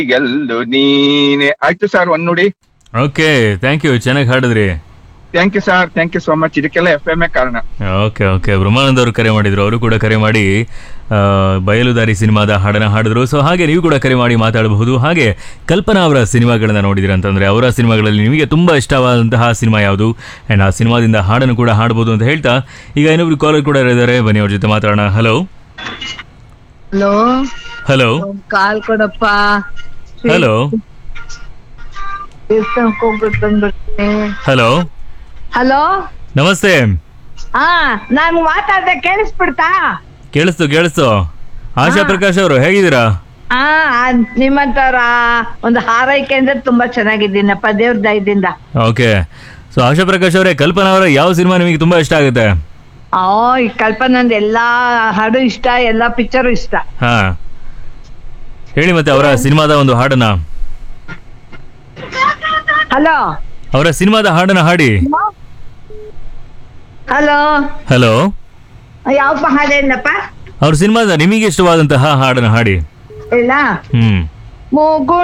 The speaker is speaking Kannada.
ಗೆಲ್ಲು ನೀನೆ ಆಯ್ತು ಸರ್ ಒಂದ್ ನುಡಿ ಓಕೆ ಥ್ಯಾಂಕ್ ಯು ಚೆನ್ನಾಗಿ ಹಾಡಿದ್ರಿ thank you sir thank you so much ಇದಕ್ಕೆಲ್ಲ ಎಫ್ ಎಂ ಎ ಕಾರಣ ಓಕೆ ಓಕೆ ಬ್ರಹ್ಮಾನಂದ್ ಅವರು ಕರೆ ಮಾಡಿದ್ರು ಅವರು ಕೂಡ ಕರೆ ಮಾಡಿ ಆ, ಬಯಲುದಾರಿ ಸಿನಿಮಾದ ಹಾಡನ್ನ ಹಾಡಿದ್ರು ಸೊ ಹಾಗೆ ನೀವು ಕೂಡ ಕರೆ ಮಾಡಿ ಮಾತಾಡಬಹುದು ಹಾಗೆ ಕಲ್ಪನಾ ಅವರ ಸಿನಿಮಾಗಳನ್ನ ನೋಡಿದಿರ ಅಂತಂದ್ರೆ ಅವರ ಸಿನಿಮಾಗಳಲ್ಲಿ ನಿಮಗೆ ತುಂಬಾ ಇಷ್ಟವಾದಂತಹ ಸಿನಿಮಾ ಯಾವುದು ಆ್ಯಂಡ್ ಆ ಸಿನಿಮಾದಿಂದ ಹಾಡನ್ನು ಕೂಡ ಹಾಡಬಹುದು ಅಂತ ಹೇಳ್ತಾ ಈಗ ಇನ್ನೊಬ್ರು ಕಾಲರ್ ಕೂಡ ಇದ್ದಾರೆ ಬನ್ನಿ ಅವ್ರ ಜೊತೆ ಮಾತಾಡೋಣ ಹಲೋ ಹಲೋ ಹಲೋ ಕಾಲ್ ಕೊಡಪ್ಪ ಹಲೋ ದೇವಸ್ಥಾನಕ್ಕೆ ಹೋಗ್ಬಿಟ್ಟು ಬಂದ್ಬಿಡ್ತೀನಿ ಹಲೋ ಹಲೋ ನಮಸ್ತೆ ಹಾ ನಾನು ಮಾತಾಡ್ದೆ ಕೇಳಿಸ್ಬಿಡ್ತಾ ಕೇಳಿಸ್ತು ಕೇಳಿಸ್ತು ಆಶಾ ಪ್ರಕಾಶ್ ಅವರು ಹೇಗಿದ್ದೀರಾ ಹಾ ನಿಮ್ಮಂತವ್ರ ಒಂದು ಹಾರೈಕೆ ಅಂದ್ರೆ ತುಂಬಾ ಚೆನ್ನಾಗಿದ್ದೀನಪ್ಪ ದೇವ್ರ ದಯದಿಂದ ಓಕೆ ಸೊ ಆಶಾ ಪ್ರಕಾಶ್ ಅವರೇ ಕಲ್ಪನಾ ಅವರ ಯಾವ ಸಿನಿಮಾ ನಿಮಗೆ ತುಂಬಾ ಇಷ್ಟ ಆಗುತ್ತೆ ಆ ಈ ಕಲ್ಪನಂದ್ ಎಲ್ಲಾ ಹಾಡು ಇಷ್ಟ ಎಲ್ಲಾ ಪಿಕ್ಚರು ಇಷ್ಟ ಹಾ ಹೇಳಿ ಮತ್ತೆ ಅವರ ಸಿನಿಮಾದ ಒಂದು ಹಾಡನ್ನ ಹಲೋ ಅವರ ಸಿನಿಮಾದ ಹಾಡನ್ನ ಹಾಡಿ ಹಲೋ ಹಲೋ ಯಾವಪ್ಪ ಹಾಡೇನಪ್ಪ ಅವ್ರ ಸಿನಿಮಾದ ನಿಮಗೆ ಇಷ್ಟವಾದಂತಹ ಹಾಡನ್ನ ಹಾಡಿ ಇಲ್ಲ ಹ್ಮ್ ಮೂಗು